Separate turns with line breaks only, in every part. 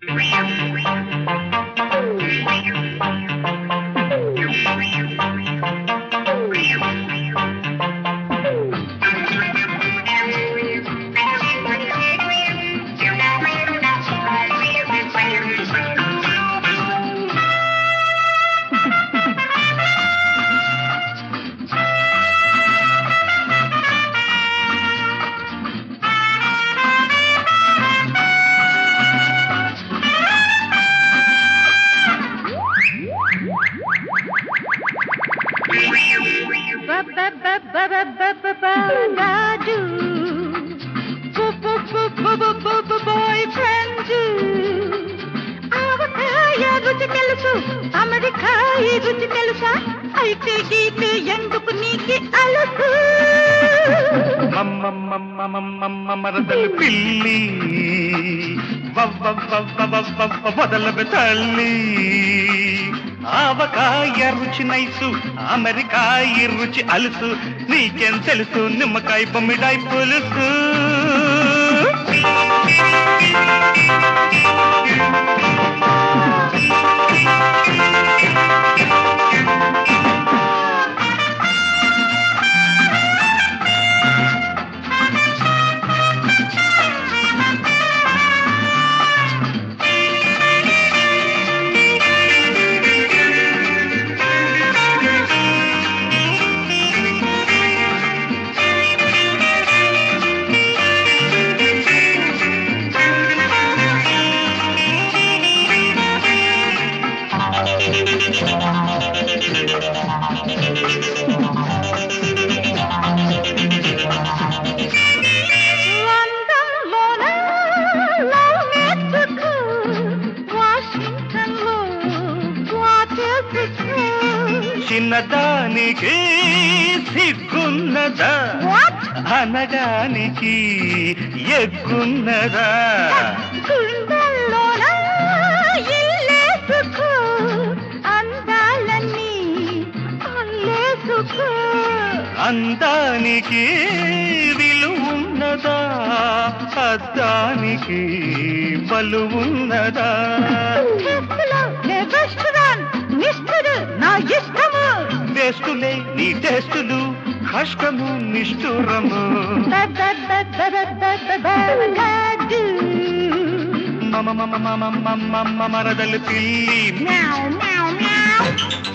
గాజు boy friend ఆవకాయ రుచి తెలుసు అమెరికాయ రుచి తెలుసా అయితే గీతే ఎందుకు నీకి అలుసు
మమ్మమ్మమ్మమ్మమ్మ మరదలు పిల్లి వదలబె తల్లి ఆవకాయ రుచి నైసు అమెరికాయ రుచి అలుసు నీకేం తెలుసు నిమ్మకాయ బొమ్మిడాయి పులుసు
లండన్లోన లవ్ మెక్సికో వాషింగ్టన్లో వాటర్ఫికో
చిన్నదానికి సిగ్గున్నదా
వాట్
అనడానికి ఎగ్గున్నదా
గుండెల్లోన ఇల్లేసుకో అందాలన్నీ అల్లేసుకో
అందానికి విలువున్నదా అద్దానికి బలువున్నదా
టెస్టులో నే రెస్టారెంట్ మిస్టర్ నా ఇష్టము
టేస్టులే నీ టేస్టులు కష్టము నిష్ఠురము
గాజు
మమ మమ మమ మమ మమ మరదలు పిల్లి
Meow, meow, meow.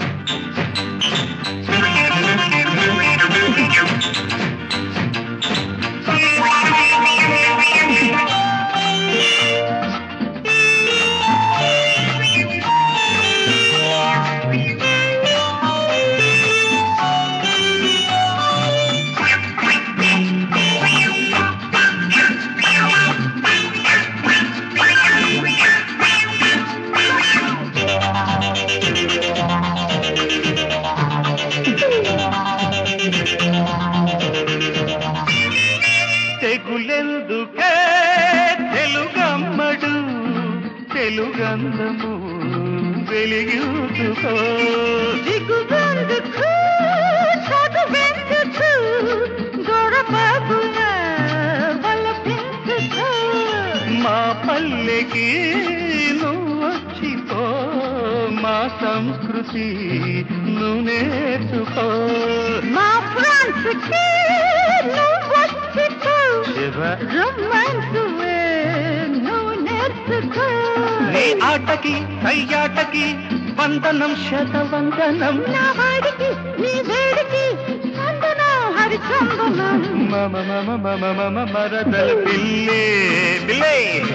తెగులెందుకే తెలుగమ్మడు తెలుగందము వెలిగించుకో
దిగువెందుకు, చదువెందుకు, దొరబాబున బలపెందుకు?
మా పల్లెకి నువ్వు వచ్చిపో మా సంస్కృతి నువ్వు నేర్చుకో
మా ఫ్రాన్స్కి నువ్వొచ్చిపో.
శివ
రొమాన్సువే నువ్వు నేర్చుకో.
నీ ఆటకి కయ్యాటకి వందనం శతవందనం
నా వాడికి, నీ వేడికి చందనం, హరిచందనం.
మమ మమ మమ మమ మరదల పిల్లే పిల్లే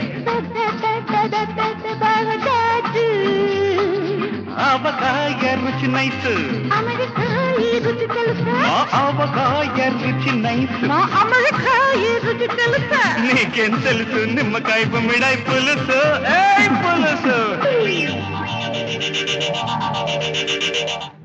బాగాజు.
ఆవకాయ రుచి నైస్
అమెరికా ఈ రుచి తెలుసా
ఆ ఆవకాయ రుచి నైస్
మా అమెరికా ఈ రుచి తెలుసా
నీకేం తెలుసు నిమ్మకాయ బొమ్మిడాయి పులుసు ఏ పులుసు